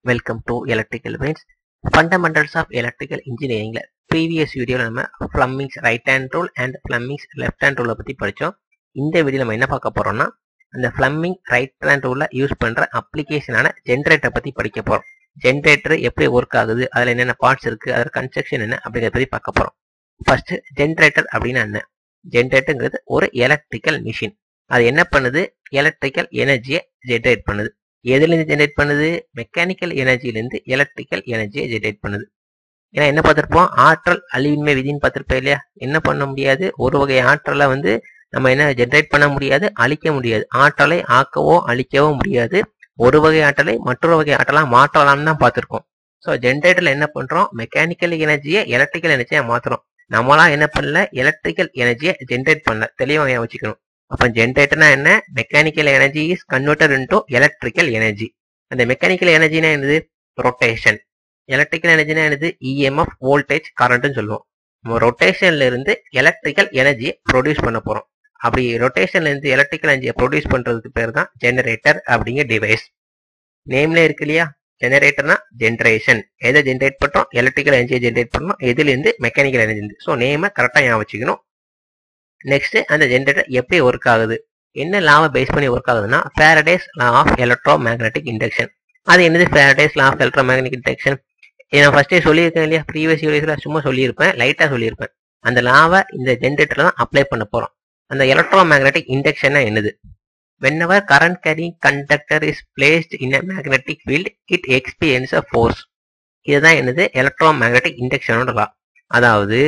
welcome to electrical means fundamentals of electrical இன்ஜினியரிங்ல previous வீடியோவில் நம்ம Fleming's right hand rule and Fleming's left hand ரூலை பற்றி படித்தோம் இந்த வீடியோ நம்ம என்ன பார்க்க போறோம்னா அந்த ஃப்ளம்மிங் ரைட் ஹேண்ட் ரூலில் யூஸ் பண்ணுற அப்ளிகேஷனான ஜென்ரேட்டரை பற்றி படிக்க போகிறோம் ஜென்ரேட்டர் எப்படி ஒர்க் ஆகுது அதில் என்னென்ன பார்ட்ஸ் இருக்குது அதோட கன்ஸ்ட்ரக்ஷன் என்ன அப்படிங்கிறத பற்றி பார்க்க போகிறோம் ஃபர்ஸ்ட் ஜென்ரேட்டர் அப்படின்னா என்ன ஜென்ரேட்டருங்கிறது ஒரு எலக்ட்ரிக்கல் மிஷின் அது என்ன பண்ணுது எலக்ட்ரிக்கல் எனர்ஜியை ஜென்ரேட் பண்ணுது எதுலேருந்து ஜென்ரேட் பண்ணுது மெக்கானிக்கல் எனர்ஜிலேருந்து எலக்ட்ரிக்கல் எனர்ஜியை ஜென்ரேட் பண்ணுது ஏன்னா என்ன பார்த்துருப்போம் ஆற்றல் அழிவின்மை விதின்னு பார்த்துருப்போம் இல்லையா என்ன பண்ண முடியாது ஒரு வகை ஆற்றலை வந்து நம்ம என்ன ஜென்ரேட் பண்ண முடியாது அழிக்க முடியாது ஆற்றலை ஆக்கவோ அழிக்கவோ முடியாது ஒரு வகை ஆற்றலை மற்றொரு வகை ஆற்றலாக மாற்றலாம்னு தான் பார்த்துருக்கோம் ஸோ ஜென்ரேட்டரில் என்ன பண்ணுறோம் மெக்கானிக்கல் எனர்ஜியை எலக்ட்ரிக்கல் எனர்ஜியை மாற்றுறோம் நம்மளாம் என்ன பண்ணல எலக்ட்ரிக்கல் எனர்ஜியை ஜென்ரேட் பண்ணல தெளிவாக வச்சுக்கணும் அப்போ ஜென்ரேட்டர்னா என்ன mechanical energy is converter into electrical energy அந்த மெக்கானிக்கல் எனர்ஜினா என்னது ரொட்டேஷன் எலக்ட்ரிக்கல் எனர்ஜினா என்னது இஎம்எஃப் வோல்டேஜ் கரண்ட்னு சொல்லுவோம் நம்ம ரொட்டேஷன்ல இருந்து எலக்ட்ரிக்கல் எனர்ஜியை ப்ரொடியூஸ் பண்ண போறோம் அப்படி ரொட்டேஷன்ல இருந்து எலக்ட்ரிக்கல் எனர்ஜியை ப்ரொடியூஸ் பண்றதுக்கு பேர் தான் ஜெனரேட்டர் அப்படிங்கிற டிவைஸ் நேம்ல இருக்கு இல்லையா ஜெனரேட்டர்னா ஜென்ரேஷன் எதை ஜென்ரேட் பண்றோம் எலக்ட்ரிக்கல் எனர்ஜியை ஜென்ரேட் பண்ணோம் எதுல இருந்து மெக்கானிக்கல் எனர்ஜி இருந்து ஸோ நேமை கரெக்டாக ஞாபகம் வச்சுக்கணும் நெக்ஸ்ட் அந்த ஜென்ரேட்டர் எப்படி ஒர்க் ஆகுது என்ன லாவை பேஸ் பண்ணி ஒர்க் ஆகுதுன்னா Faraday's law of electromagnetic induction அது என்னது Faraday's law of electromagnetic induction நான் ஃபர்ஸ்டே சொல்லியிருக்கேன் இல்லையா ப்ரீவியஸ் வீடியோஸ்ல சும்மா சொல்லியிருப்பேன் லைட்டாக சொல்லியிருப்பேன் அந்த லாவை இந்த ஜென்ரேட்டர்ல தான் அப்ளை பண்ண போறோம் அந்த எலக்ட்ரோ மேக்னெட்டிக் இண்டக்ஷன் என்னது whenever current carrying conductor is placed in a magnetic field it experiences a force இதுதான் என்னது எலக்ட்ரோ மேக்னெட்டிக் இண்டக்ஷனோட லா அதாவது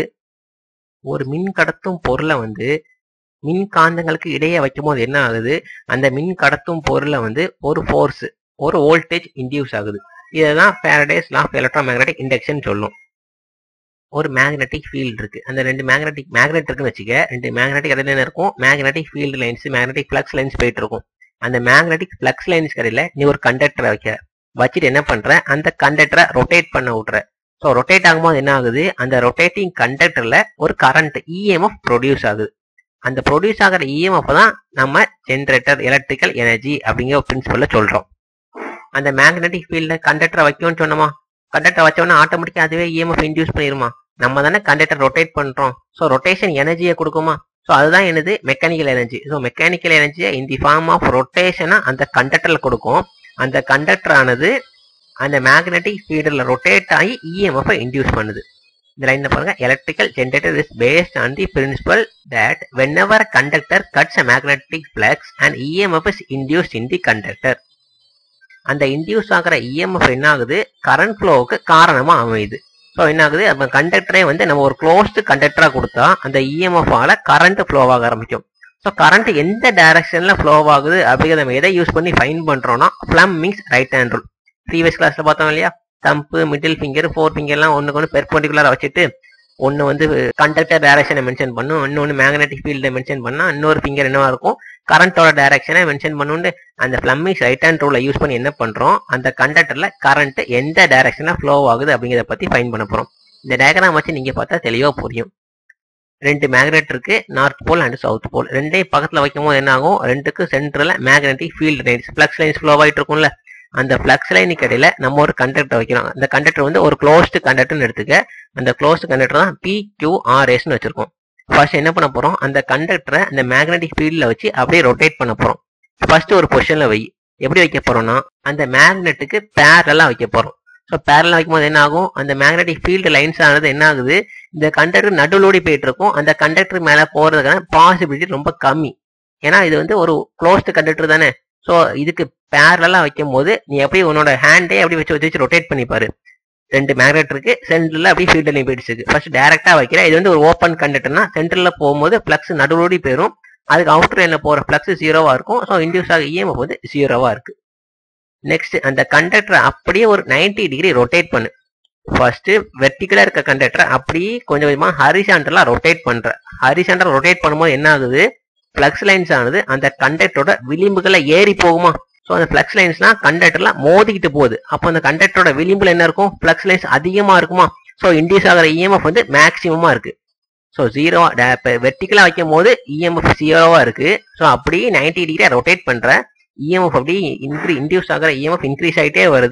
ஒரு மின் கடத்தும் பொருளை வந்து மின் காந்தங்களுக்கு இடையே வைக்கும் போது என்ன ஆகுது அந்த மின் கடத்தும் பொருளை வந்து ஒரு ஃபோர்ஸ் ஒரு வோல்டேஜ் இன்டியூஸ் ஆகுது இதுதான் Faraday's law of electromagnetic induction சொல்லும் ஒரு மேக்னெட்டிக் ஃபீல்டு இருக்கு அந்த ரெண்டு மேக்னெட்டிக் மேக்னெட் இருக்குன்னு வச்சுக்க ரெண்டு மேக்னெட்டிக் இடையில என்ன இருக்கும் magnetic field lines magnetic flux lines போயிட்டு இருக்கும் அந்த மேக்னெட்டிக் ஃபிளக்ஸ் லைன்ஸ் கடையில நீ ஒரு கண்டக்டரை வைக்க வச்சுட்டு என்ன பண்ற அந்த கண்டக்டரை ரொட்டேட் பண்ண விட்ற ஸோ ரொட்டேட் ஆகும்போது என்ன ஆகுது அந்த ரொட்டேட்டிங் கண்டக்டர்ல ஒரு கரண்ட் இஎம்எஃப் ப்ரொடியூஸ் ஆகுது அந்த ப்ரொடியூஸ் ஆகிற இஎம்எஃப் தான் நம்ம ஜென்ரேட்டர் எலக்ட்ரிக்கல் எனர்ஜி அப்படிங்கிற பிரின்சிபல்ல சொல்றோம் அந்த மேக்னெட்டிக் ஃபீல்ட்ல கண்டக்டரை வைக்கணும்னு சொன்னோமா கண்டக்டர் வச்சோன்னா ஆட்டோமேட்டிக்கா அதுவே இஎம்எஃப் இன்டியூஸ் பண்ணிருமா நம்ம தானே கண்டக்டர் ரொட்டேட் பண்றோம் ஸோ ரொட்டேஷன் எனர்ஜியை கொடுக்குமா ஸோ அதுதான் என்னது மெக்கானிக்கல் எனர்ஜி ஸோ மெக்கானிக்கல் எனர்ஜியை இன் தி ஃபார்ம் ஆஃப் ரொட்டேஷனா அந்த கண்டக்டர்ல கொடுக்கும் அந்த கண்டக்டர் ஆனது அந்த மேக்னெட்டிக் ஃபீல்டில் ரொட்டேட் ஆகி இஎம்எஃப் இன்டியூஸ் பண்ணுது இந்த லைன்ல பாருங்க electrical generator is based on the principle that whenever conductor cuts a magnetic flux and EMF is induced in the conductor அந்த இன்டியூஸ் ஆகிற இஎம்எஃப் என்ன ஆகுது கரண்ட் ஃப்ளோவுக்கு காரணமா அமையுது ஸோ என்ன ஆகுது அப்போ கண்டக்டரே வந்து நம்ம ஒரு க்ளோஸ்டு கண்டக்டரா கொடுத்தா அந்த இஎம்எஃப் ஆல கரண்ட் ஃப்ளோ ஆக ஆரம்பிக்கும் ஸோ கரண்ட் எந்த டைரக்ஷன்ல ஃப்ளோ ஆகுது அப்படிங்கிறத நம்ம எதை யூஸ் பண்ணி ஃபைன் பண்றோம்னா பிளம் means right hand rule previous கிளாஸ்ல பார்த்தோம் இல்லையா தம்பு மிடில் ஃபிங்கர் ஃபோர் ஃபிங்கர்லாம் ஒன்றுக்கு ஒன்று பெர்பண்டிகுலராக வச்சுட்டு ஒன்று வந்து கண்டக்டர் டைரக்ஷனை மென்ஷன் பண்ணும் இன்னொன்று மேக்னெட்டிக் ஃபீல்டை மென்ஷன் பண்ணா இன்னொரு ஃபிங்கர் என்னவா இருக்கும் கரண்டோட டைரக்ஷனை மென்ஷன் பண்ணுண்டு அந்த பிளம்மிங்ஸ் ரைட் ஹேண்ட் ரூலை யூஸ் பண்ணி என்ன பண்றோம் அந்த கண்டக்டர்ல கரண்ட் எந்த டைரக்ஷன்ல ஃப்ளோ ஆகுது அப்படிங்கிறத பத்தி ஃபைன் பண்ண போறோம் இந்த டயக்ராம் வச்சு நீங்க பார்த்தா தெளிவா புரியும் ரெண்டு மேக்னெட் இருக்கு north pole and south pole ரெண்டையும் பக்கத்துல வைக்கும் போது என்ன ஆகும் ரெண்டுக்கு சென்டர்ல magnetic field lines flux lines flow ஆயிட்டு இருக்கும்ல அந்த ஃபிளக்ஸ் லைனுக்கு இடையில நம்ம ஒரு கண்டக்டர் வைக்கிறோம் அந்த கண்டக்டர் வந்து ஒரு க்ளோஸ்டு கண்டக்டர்னு எடுத்துக்க அந்த க்ளோஸ்டு கண்டக்டர் தான் பி கியூ ஆர்எஸ்னு வச்சிருக்கோம் ஃபர்ஸ்ட் என்ன பண்ண போறோம் அந்த கண்டக்டரை அந்த மேக்னெட்டிக் ஃபீல்ட்ல வச்சு அப்படியே ரொட்டேட் பண்ண போறோம் ஃபர்ஸ்ட் ஒரு பொசிஷன்ல வை எப்படி வைக்க போறோம்னா அந்த மேக்னெட்டுக்கு பேரலா வைக்க போறோம் ஸோ பேரலா வைக்கும்போது என்ன ஆகும் அந்த மேக்னெட்டிக் ஃபீல்டு லைன்ஸ் ஆனது என்ன ஆகுது இந்த கண்டக்டர் நடுலோடி போயிட்டு இருக்கும் அந்த கண்டக்டர் மேல போறதுக்கான பாசிபிலிட்டி ரொம்ப கம்மி ஏன்னா இது வந்து ஒரு க்ளோஸ்டு கண்டக்டர் தானே ஸோ இதுக்கு பேரலா வைக்கும் போது நீ எப்படி உன்னோட ஹேண்டே அப்படி வச்சு வச்சு ரொட்டேட் பண்ணிப்பாரு ரெண்டு மேக்னெட் இருக்கு சென்டர்ல அப்படியே ஃபீல்டு லைன் போயிடுச்சு இருக்கு ஃபர்ஸ்ட் டைரக்டா வைக்கிற இது வந்து ஒரு ஓப்பன் கண்டக்டர்னா சென்டர்ல போகும்போது பிளக்ஸ் நடுவோடி போயிடும் அதுக்கு அவுட்டர் லைன்ல போற பிளக்ஸ் ஜீரோவா இருக்கும் ஸோ இன்டியூஸ் ஆக இஎம்எஃப் வந்து ஜீரோவா இருக்கு நெக்ஸ்ட் அந்த கண்டக்டரை அப்படியே ஒரு நைன்டி டிகிரி ரொட்டேட் பண்ணு ஃபர்ஸ்ட் வெர்டிகலா இருக்க கண்டக்டரை அப்படியே கொஞ்சம் கொஞ்சமா ஹரிசாண்டலா ரொட்டேட் பண்ற ஹரிசாண்டல் ரொட்டேட் பண்ணும்போது என்ன ஆகுது பிளக்ஸ் லைன்ஸ் ஆனது அந்த கண்டக்டரோட விளிம்புகளை ஏறி போகுமா ஸோ அந்த ஃப்ளக்ஸ் லைன்ஸ்லாம் கண்டக்டர்ல மோதிக்கிட்டு போகுது அப்போ அந்த கண்டக்டரோட விளிம்புல என்ன இருக்கும் ஃப்ளக்ஸ் லைன்ஸ் அதிகமா இருக்குமா ஸோ இன்டியூஸ் ஆகிற இஎம்எஃப் வந்து மேக்சிமமா இருக்கு ஸோ ஜீரோ இப்போ வெர்டிக்கலா வைக்கும் போது இஎம்எஃப் ஜீரோவா இருக்கு ஸோ அப்படியே நைன்டி டிகிரி ரொட்டேட் பண்ற இஎம்எஃப் அப்படியே இன்க்ரீ இன்டியூஸ் ஆகிற இஎம்எஃப் இன்க்ரீஸ் ஆகிட்டே வருது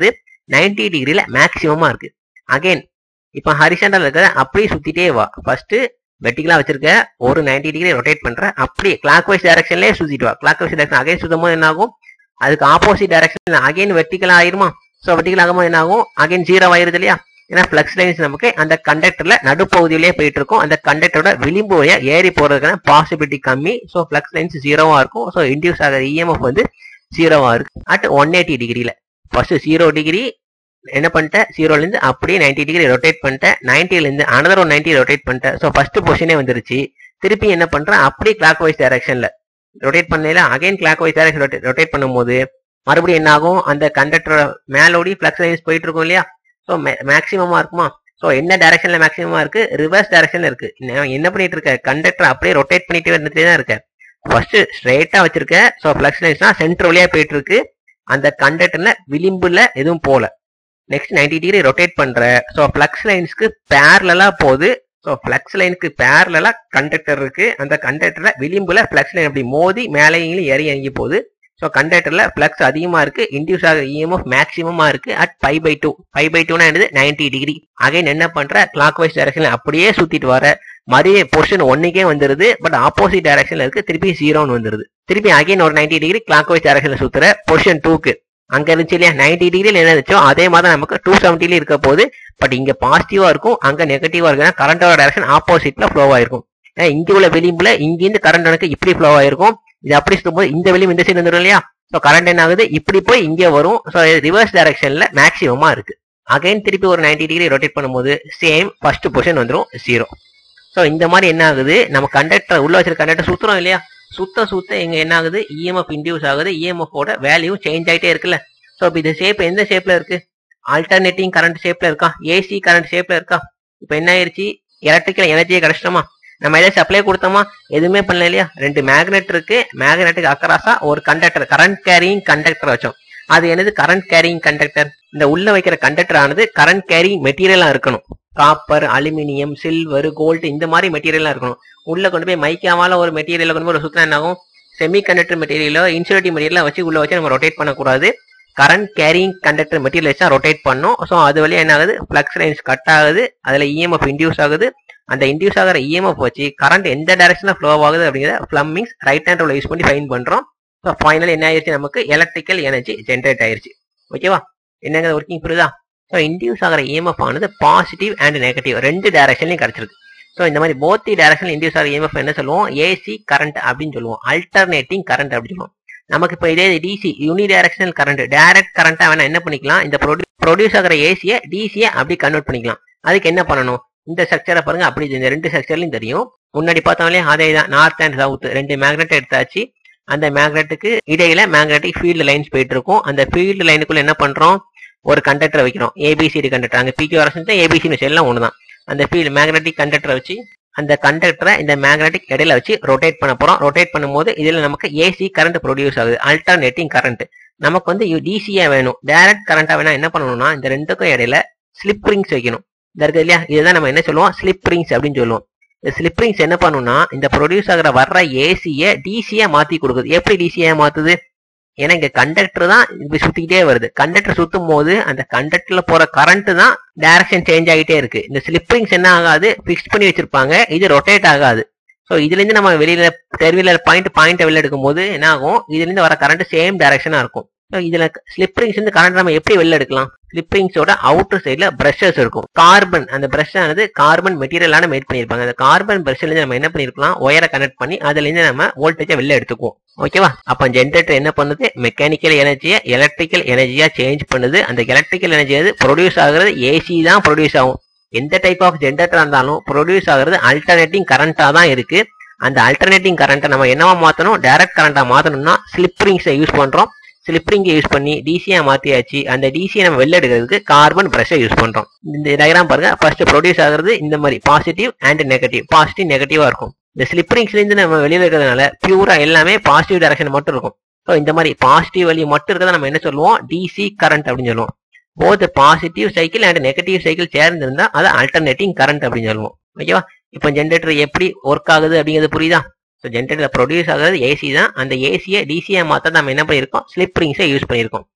90 டிகிரில மேக்சிமமா இருக்கு அகைன் இப்போ ஹரிசாண்டல் இருக்கிறத அப்படியே சுத்திட்டே வா ஃபர்ஸ்ட் வெர்டிகலா வச்சிருக்க ஒரு 90 டிகிரி ரொட்டேட் பண்ற அப்படியே கிளாக் வைஸ் டைரக்ஷன்லயே சுத்திட்டு வா கிளாக் வைஸ் டைரக்ஷன் அகைன் சுத்தும் போது என்ன ஆகும் அதுக்கு ஆப்போசிட் டைரக்ஷன் அகைன் வெர்டிகலா ஆயிருமா ஸோ வெர்டிகல் ஆகும்போது என்ன ஆகும் அகைன் ஜீரோ ஆயிருது இல்லையா ஏன்னா ஃபிளக்ஸ் லைன்ஸ் நமக்கு அந்த கண்டக்டர்ல நடுப்பகுதியிலே போயிட்டு இருக்கும் அந்த கண்டக்டரோட விளிம்பு வழியா ஏறி போறதுக்கான பாசிபிலிட்டி கம்மி ஸோ ஃபிளக்ஸ் லைன்ஸ் ஜீரோவா இருக்கும் ஸோ இன்டியூஸ் ஆகிற இஎம்எஃப் வந்து ஜீரோவா இருக்கு அட் ஒன் எயிட்டி டிகிரில ஃபர்ஸ்ட் ஜீரோ டிகிரி என்ன பண்ணிட்டேன் ஜீரோல இருந்து அப்படியே 90 டிகிரி ரொட்டேட் பண்ணிட்டேன் 90 ல இருந்து அனதர் ஒரு 90 ரொட்டேட் பண்ணிட்டேன் ஸோ ஃபர்ஸ்ட் பொசிஷனே வந்துருச்சு திருப்பி என்ன பண்றேன் அப்படியே கிளாக் வைஸ் டைரக்ஷன்ல ரொட்டேட் பண்ணல again clockwise direction rotate பண்ணும்போது மறுபடியும் என்ன ஆகும் அந்த கண்டக்டரோட மேலோடி ஃபிளக்ஸ் லைன்ஸ் போயிட்டு இருக்கும் இல்லையா ஸோ மேக்ஸிமமா இருக்குமா ஸோ என்ன டைரக்ஷன்ல மேக்ஸிமமா இருக்கு ரிவர்ஸ் டைரக்ஷன்ல இருக்கு நான் என்ன பண்ணிட்டு இருக்க கண்டக்டர் அப்படியே ரொட்டேட் பண்ணிட்டு வந்துட்டே தான் இருக்க ஃபர்ஸ்ட் ஸ்ட்ரைட்டா வச்சிருக்கேன் ஸோ ஃபிளக்ஸ் லைன்ஸ்னா சென்டர் வழியா போயிட்டு இருக்கு அந்த கண்டக்டர்ல விளிம்புல எதுவும் போல நெக்ஸ்ட் 90 டிகிரி ரொட்டேட் பண்ற ஸோ ஃபிளக்ஸ் லைன்ஸ்க்கு பேரலா போகுது ஸோ ஃபிளக்ஸ் லைனுக்கு பேரலா கண்டக்டர் இருக்கு அந்த கண்டக்டர்ல விளிம்புல ஃபிளக்ஸ் லைன் அப்படி மோதி மேலேயும் ஏறி இறங்கி போகுது ஸோ கண்டக்டர்ல ஃபிளக்ஸ் அதிகமா இருக்கு இன்டியூஸ் ஆகிற இஎம்எஃப் மேக்ஸிமமா இருக்கு at five by two five by டூனா என்னது நைன்டி டிகிரி அகைன் என்ன பண்ற கிளாக் வைஸ் டைரக்ஷன்ல அப்படியே சுத்திட்டு வர மறுபடிய பொசிஷன் ஒன்னுக்கே வந்துருது பட் ஆப்போசிட் டைரக்ஷன்ல இருக்கு திருப்பி ஜீரோன்னு வந்துருது திருப்பி அகைன் ஒரு 90 டிகிரி கிளாக் வைஸ் டைரக்ஷன்ல சுத்துற பொசிஷன் டூக்கு அங்க இருந்துச்சு இல்லையா நைன்டி டிகிரில என்ன இருந்துச்சோ அதே மாதிரி தான் நமக்கு டூ செவன்டில இருக்க போது பட் இங்க பாசிட்டிவா இருக்கும் அங்க நெகட்டிவா இருக்கு கரண்டோட டைரக்ஷன் ஆப்போசிட்ல ஃப்ளோ ஆயிருக்கும் ஏன்னா இங்க உள்ள விளிம்புல இங்கிருந்து கரண்ட் எனக்கு இப்படி ஃப்ளோ ஆயிருக்கும் இது அப்படி சுத்தும்போது இந்த விளிம்பு இந்த சைடு வந்துடும் இல்லையா ஸோ கரண்ட் என்ன ஆகுது இப்படி போய் இங்க வரும் ஸோ ரிவர்ஸ் டைரக்ஷன்ல மேக்ஸிமமா இருக்கு அகைன் திருப்பி ஒரு 90 டிகிரி ரொட்டேட் பண்ணும்போது சேம் ஃபர்ஸ்ட் பொசிஷன் வந்துடும் ஜீரோ ஸோ இந்த மாதிரி என்ன ஆகுது நம்ம கண்டக்டர் உள்ள வச்சிருக்க கண்டக்டர் சுத்துறோம் இல்லையா சுத்த சுத்த இங்க என்ன ஆகுது இஎம்எஃப் இன்டியூஸ் ஆகுது இஎம்எஃப் ஓட வேல்யூ சேஞ்ச் ஆயிட்டே இருக்குல்ல ஸோ இப்போ இது ஷேப் எந்த ஷேப்ல இருக்கு ஆல்டர்னேட்டிங் கரண்ட் ஷேப்ல இருக்கா ஏசி கரண்ட் ஷேப்ல இருக்கா இப்போ என்ன ஆயிருச்சு எலக்ட்ரிக்கல் எனர்ஜியை கிடைச்சிட்டோமா நம்ம எதாவது சப்ளை கொடுத்தோமா எதுவுமே பண்ணல இல்லையா ரெண்டு மேக்னெட் இருக்கு மேக்னெட்டுக்கு அக்கராசா ஒரு கண்டக்டர் கரண்ட் கேரிங் கண்டக்டர் வச்சோம் அது என்னது கரண்ட் கேரிங் கண்டக்டர் இந்த உள்ள வைக்கிற கண்டக்டர் ஆனது கரண்ட் கேரிங் மெட்டீரியலா இருக்கணும் காப்பர் அலுமினியம் சில்வர் கோல்டு இந்த மாதிரி மெட்டீரியலா இருக்கணும் உள்ள கொண்டு போய் மைக்காவால ஒரு மெட்டீரியல் கொண்டு போய் சுத்தினா என்ன ஆகும் செமி கண்டக்டர் மெட்டீரியலோ இன்சுலேட்டிவ் மெட்டீரியலா வச்சு உள்ள வச்சு நம்ம ரொட்டேட் பண்ணக்கூடாது கரண்ட் கேரிங் கண்டக்டர் மெட்டீரியல் வச்சா ரொட்டேட் பண்ணும் ஸோ அது வழியா என்ன ஆகுது ஃபிளக்ஸ் லைன்ஸ் கட் ஆகுது அதுல இஎம்எஃப் இன்டியூஸ் ஆகுது அந்த இன்டியூஸ் ஆகிற இஎம்எஃப் வச்சு கரண்ட் எந்த டைரக்ஷன்ல ஃப்ளோ ஆகுது அப்படிங்கிறத Fleming's right hand rule use பண்ணி ஃபைன் பண்றோம் ஸோ ஃபைனல் என்ன ஆயிருச்சு நமக்கு எலக்ட்ரிக்கல் எனர்ஜி ஜென்ரேட் ஆயிருச்சு ஓகேவா என்னங்க ஒர்க்கிங் புரியுதா ஸோ இன்டியூஸ் ஆகிற இஎம்எஃப் ஆனது பாசிட்டிவ் அண்ட் நெகட்டிவ் ரெண்டு டைரக்ஷன்லையும் கிடைச்சிருக்கு ஸோ இந்த மாதிரி போத்தி டைரக்ஷன் இன்டியூஸ் ஆகிற இஎம்எஃப் என்ன சொல்லுவோம் ஏசி கரண்ட் அப்படின்னு சொல்லுவோம் அல்டர்னேட்டிங் கரண்ட் அப்படின்னு சொல்லுவோம் நமக்கு இப்போ இதே DC unidirectional current direct கரண்டா வேணா என்ன பண்ணிக்கலாம் இந்த ப்ரொடியூஸ் ஆகிற ஏசியை டிசியை அப்படி கன்வெர்ட் பண்ணிக்கலாம் அதுக்கு என்ன பண்ணணும் இந்த ஸ்ட்ரக்சரை பாருங்க அப்படி இந்த ரெண்டு ஸ்ட்ரக்சர்லையும் தெரியும் முன்னாடி பார்த்தோம்லே அதே தான் நார்த் அண்ட் சவுத் ரெண்டு மேக்னெட் எடுத்தாச்சு அந்த மேக்னெட்டுக்கு இடையில மேக்னெட்டிக் ஃபீல்டு லைன்ஸ் போயிட்டு இருக்கும் அந்த ஃபீல்டு லைனுக்குள்ள என்ன பண்றோம் ஒரு கண்டக்டர் வைக்கிறோம் ஏபிசிடி கண்டக்டர் அங்க பிக்யூ அரசு ஏபிசிடி எல்லாம் ஒன்று தான் அந்த ஃபீல்டு மேக்னெட்டிக் கண்டக்டரை வச்சு அந்த கண்டக்டரை இந்த மேக்னெட்டிக் இடையில வச்சு ரொட்டேட் பண்ண போறோம் ரொட்டேட் பண்ணும்போது இதுல நமக்கு ஏசி கரண்ட் ப்ரொடியூஸ் ஆகுது அல்டர்னேட்டிங் கரண்ட் நமக்கு வந்து டிசியா வேணும் டைரக்ட் கரண்டா வேணா என்ன பண்ணணும்னா இந்த ரெண்டுக்கும் இடையில ஸ்லிப் ரிங்ஸ் வைக்கணும் இந்த இருக்கு இல்லையா இதுதான் நம்ம என்ன சொல்லுவோம் ஸ்லிப் ரிங்ஸ் அப்படின்னு சொல்லுவோம் இந்த ஸ்லிப் ரிங்ஸ் என்ன பண்ணும்னா இந்த ப்ரொடியூஸ் ஆகிற வர்ற ஏசியை டிசியா மாத்தி கொடுக்குது எப்படி டிசியா மாத்துது ஏன்னா இங்க கண்டக்டர் தான் இப்படி சுத்திக்கிட்டே வருது கண்டக்டர் சுத்தும் போது அந்த கண்டக்டர்ல போற கரண்ட் தான் டைரக்ஷன் சேஞ்ச் ஆகிட்டே இருக்கு இந்த ஸ்லிப்பிங்ஸ் என்ன ஆகாது ஃபிக்ஸ் பண்ணி வச்சிருப்பாங்க இது ரொட்டேட் ஆகாது ஸோ இதுல இருந்து நம்ம வெளியில டெர்மினல் பாயிண்ட் பாயிண்ட் வெளில எடுக்கும் போது என்ன ஆகும் இதுல இருந்து வர கரண்ட் சேம் டைரக்ஷனா இருக்கும் ஸோ இதுல ஸ்லிப்ரிங்ஸ் இருந்து கரண்ட் நம்ம எப்படி வெளில எடுக்கலாம் ஸ்லிப்ரிங்ஸோட அவுட்டர் சைட்ல பிரஷஸ் இருக்கும் கார்பன் அந்த பிரஷ் ஆனது கார்பன் மெட்டீரியலான மேட் பண்ணியிருப்பாங்க அந்த கார்பன் பிரஷ்ல இருந்து நம்ம என்ன பண்ணிருக்கலாம் ஒயரை கனெக்ட் பண்ணி அதுல இருந்து நம்ம வோல்டேஜை வெளில எடுத்துக்குவோம் ஓகேவா அப்ப ஜென்ரேட்டர் என்ன பண்ணுது மெக்கானிக்கல் எனர்ஜியை எலக்ட்ரிக்கல் எனர்ஜியா சேஞ்ச் பண்ணுது அந்த எலக்ட்ரிக்கல் எனர்ஜி வந்து ப்ரொடியூஸ் ஆகுறது ஏசி தான் ப்ரொடியூஸ் ஆகும் எந்த டைப் ஆஃப் ஜென்ரேட்டர் இருந்தாலும் ப்ரொடியூஸ் ஆகுறது அல்டர்னேட்டிங் கரண்டா தான் இருக்கு அந்த அல்டர்னேட்டிங் கரண்ட்டை நம்ம என்னவா மாத்தணும் டைரக்ட் கரண்டா மாத்தணும்னா ஸ்லிப்ரிங்ஸை யூஸ் பண்றோம் ஸ்லிப்ரிங்கை யூஸ் பண்ணி டிசியா மாத்தியாச்சு அந்த டிசியை நம்ம வெளில எடுக்கிறதுக்கு கார்பன் பிரஷை யூஸ் பண்றோம் இந்த டயக்ராம் பாருங்க ஃபர்ஸ்ட் ப்ரொடியூஸ் ஆகுறது இந்த மாதிரி பாசிட்டிவ் அண்ட் நெகட்டிவ் பாசிட்டிவ் நெகட்டிவா இருக்கும் இந்த ஸ்லிப்ரிங்ஸ்ல இருந்து நம்ம வெளியில இருக்கிறதுனால பியூரா எல்லாமே பாசிட்டிவ் டைரக்ஷன் மட்டும் இருக்கும் ஸோ இந்த மாதிரி பாசிட்டிவ் வழி மட்டும் இருக்கிறத நம்ம என்ன சொல்லுவோம் டிசி கரண்ட் அப்படின்னு சொல்லுவோம் both positive cycle and negative cycle சேர்ந்து இருந்தா அதை அல்டர்னேட்டிங் கரண்ட் அப்படின்னு சொல்லுவோம் ஓகேவா இப்போ ஜென்ரேட்டர் எப்படி ஒர்க் ஆகுது அப்படிங்கிறது புரியுதா ஸோ ஜென்ரேட்டர் ப்ரொடியூஸ் ஆகுறது ஏசி தான் அந்த ஏசியை டிசியை மாற்ற நம்ம என்ன பண்ணியிருக்கோம் ஸ்லிப் ரிங்ஸை யூஸ் பண்ணியிருக்கோம்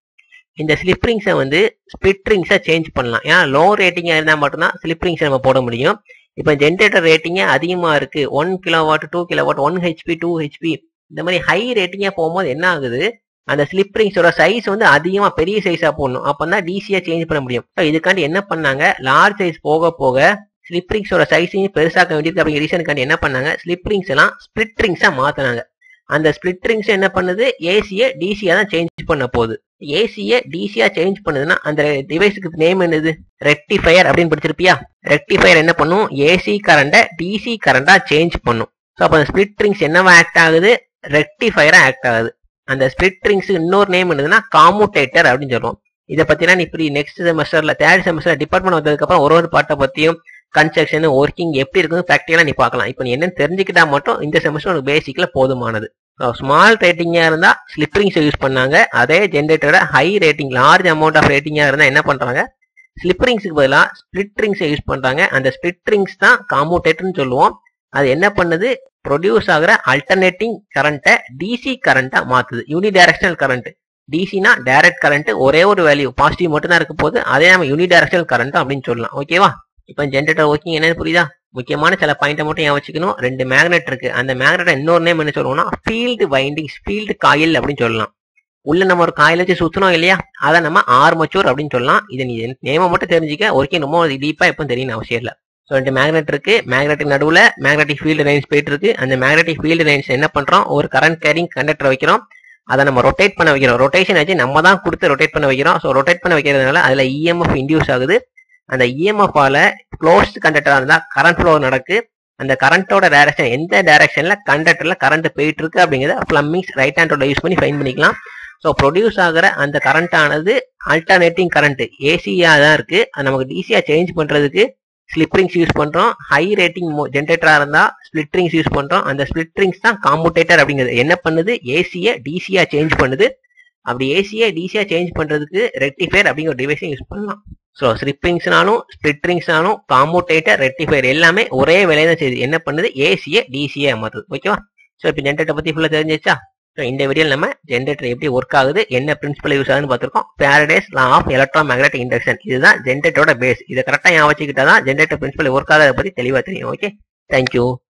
இந்த ஸ்லிப் ரிங்ஸை வந்து ஸ்பிட் ரிங்ஸை சேஞ்ச் பண்ணலாம் ஏன்னா லோ ரேட்டிங்காக இருந்தால் மட்டும்தான் ஸ்லிப் ரிங்ஸை நம்ம போட முடியும் இப்போ ஜென்ரேட்டர் ரேட்டிங்கே அதிகமாக இருக்கு one kilowatt two kilowatt one HP two HP இந்த மாதிரி ஹை ரேட்டிங்காக போகும்போது என்ன ஆகுது அந்த ஸ்லிப் ரிங்ஸோட சைஸ் வந்து அதிகமாக பெரிய சைஸாக போடணும் அப்போ தான் டிசியாக சேஞ்ச் பண்ண முடியும் So இதுக்காண்டி என்ன பண்ணாங்க லார்ஜ் சைஸ் போக போக ஸ்லிப் ரிங்ஸோட சைஸையும் பெருசாக்க வேண்டியது அப்படிங்கிற ரீசனுக்காண்டி என்ன பண்ணாங்க ஸ்லிப் ரிங்ஸ் எல்லாம் ஸ்பிளிட் ரிங்ஸாக மாற்றினாங்க அந்த ஸ்பிளிட் ரிங்ஸ் என்ன பண்ணுது ஏசியை டிசியா தான் சேஞ்ச் பண்ண போகுது ஏசியை டிசியா சேஞ்ச் பண்ணுதுன்னா அந்த டிவைஸுக்கு நேம் என்னது ரெக்டிஃபயர் அப்படின்னு படிச்சிருப்பியா ரெக்டிஃபயர் என்ன பண்ணும் ஏசி கரண்ட்டை டிசி கரண்டா சேஞ்ச் பண்ணும் ஸோ அப்போ அந்த ஸ்பிளிட் ரிங்ஸ் என்னவா ஆக்ட் ஆகுது ரெக்டிஃபயரா ஆக்ட் ஆகுது அந்த ஸ்பிளிட் ரிங்ஸ் இன்னொரு நேம் என்னதுன்னா காமுடேட்டர் அப்படின்னு சொல்லுவோம் இதை பத்தினா நீ இப்படி நெக்ஸ்ட் செமஸ்டர்ல தேர்ட் செமஸ்டர் டிபார்ட்மெண்ட் வந்ததுக்கு அப்புறம் ஒரு ஒரு பாட்டை பத்தியும் கன்ஸ்ட்ரக்ஷன் ஒர்க்கிங் எப்படி இருக்குன்னு ப்ராக்டிக்கலா நீ பார்க்கலாம் இப்போ நீ என்னன்னு தெரிஞ்சுக்கிட்டா மட்டும் இந்த செமஸ்டர் உனக்கு பேசிக்ல போதுமானது ஸ்மால் ரேட்டிங்கா இருந்தா ஸ்லிப்ரிங்ஸ் யூஸ் பண்ணாங்க அதே ஜென்ரேட்டரோட high rating large amount of ரேட்டிங்கா இருந்தா என்ன பண்றாங்க ஸ்லிப்ரிங்ஸுக்கு பதிலாக ஸ்பிளிட் ரிங்ஸை யூஸ் பண்றாங்க அந்த ஸ்பிளிட் ரிங்ஸ் தான் காமுடேட்டர்னு சொல்லுவோம் அது என்ன பண்ணுது ப்ரொடியூஸ் ஆகிற அல்டர்னேட்டிங் கரண்ட்டை டிசி கரண்டா மாத்துது யூனி டைரக்ஷனல் கரண்ட் டிசினா டைரக்ட் கரண்ட் ஒரே ஒரு வேல்யூ பாசிட்டிவ் மட்டும் தான் இருக்க போது அதே நம்ம யூனி டைரக்ஷனல் கரண்ட் அப்படின்னு சொல்லலாம் ஓகேவா இப்போ ஜென்ரேட்டர் ஒர்க்கிங் என்னன்னு புரியுதா முக்கியமான சில பாயிண்ட்டை மட்டும் ஏன் வச்சுக்கணும் ரெண்டு மேக்னெட் இருக்கு அந்த மேக்னெட் இன்னொரு நேம் என்ன சொல்லுவோம்னா ஃபீல்டு வைண்டிங்ஸ் ஃபீல்டு காயில் அப்படின்னு சொல்லலாம் உள்ள நம்ம ஒரு காயில் வச்சு சுத்தணும் இல்லையா அதை நம்ம ஆர்மச்சூர் அப்படின்னு சொல்லலாம் இதை நீ நேம மட்டும் தெரிஞ்சுக்க ஒர்க்கிங் ரொம்ப டீப்பா எப்போ தெரியும் அவசியம் இல்லை ஸோ ரெண்டு மேக்னெட் இருக்கு மேக்னெட்டிக் நடுவில் மேக்னெட்டிக் ஃபீல்டு லைன்ஸ் போயிட்டு இருக்கு அந்த மேக்னெட்டிக் ஃபீல்டு லைன்ஸ் என்ன பண்றோம் ஒரு கரண்ட் கேரிங் கண்டக்டர் வைக்கிறோம் அதை நம்ம ரொட்டேட் பண்ண வைக்கிறோம் ரொட்டேஷன் ஆச்சு நம்ம தான் கொடுத்து ரொட்டேட் பண்ண வைக்கிறோம் ஸோ ரொட்டேட் பண்ண வைக்கிறதுனால அதில் இஎம்எஃப் இன்டியூஸ் ஆகுது அந்த இஎம்எஃப் ஆல க்ளோஸ்ட் கண்டக்டரா இருந்தா கரண்ட் ஃப்ளோ நடக்கு அந்த கரண்டோட டைரக்ஷன் எந்த டைரக்ஷன்ல கண்டக்டர்ல கரண்ட் போயிட்டு இருக்கு அப்படிங்கிறத பிளம்பிங்ஸ் ரைட் ஹேண்டோட யூஸ் பண்ணி ஃபைன் பண்ணிக்கலாம் ஸோ ப்ரொடியூஸ் ஆகிற அந்த கரண்ட் ஆனது அல்டர்னேட்டிங் கரண்ட் ஏசியா தான் இருக்கு அது நமக்கு டிசியா சேஞ்ச் பண்றதுக்கு ஸ்லிப்ரிங்ஸ் யூஸ் பண்றோம் ஹை ரேட்டிங் ஜென்ரேட்டரா இருந்தா ஸ்பிளிட்ரிங்ஸ் யூஸ் பண்றோம் அந்த ஸ்பிளிட்ரிங்ஸ் தான் காம்புடேட்டர் அப்படிங்கிறது என்ன பண்ணுது ஏசியை டிசியா சேஞ்ச் பண்ணுது அப்படி ஏசியை டிசியா சேஞ்ச் பண்றதுக்கு ரெக்டிஃபயர் அப்படிங்கிற டிவைஸை யூஸ் பண்ணலாம் ஸோ ஸ்லிப்ரிங்ஸ்னாலும் ஸ்பிளிட்ரிங்ஸ்னாலும் காம்புடேட்டர் ரெக்டிஃபயர் எல்லாமே ஒரே வேலையை தான் செய்யுது என்ன பண்ணுது ஏசியை டிசியை மாற்றுது ஓகேவா ஸோ இப்போ ஜென்ரேட்டர் பத்தி ஃபுல்லாக தெரிஞ்சிச்சா ஸோ இந்த வீடியோவில் நம்ம ஜென்ரேட்டர் எப்படி ஒர்க் ஆகுது என்ன பிரின்சிபல் யூஸ் ஆகுதுன்னு பார்த்துருக்கோம் Faraday's law of electromagnetic induction இதுதான் ஜென்ரேட்டரோட பேஸ் இதை கரெக்டாக ஞாபகம் வச்சுக்கிட்டா தான் ஜென்ரேட்டர் பிரின்சிபல் ஒர்க் ஆகிறத பற்றி தெளிவாக தெரியும் ஓகே தேங்க்யூ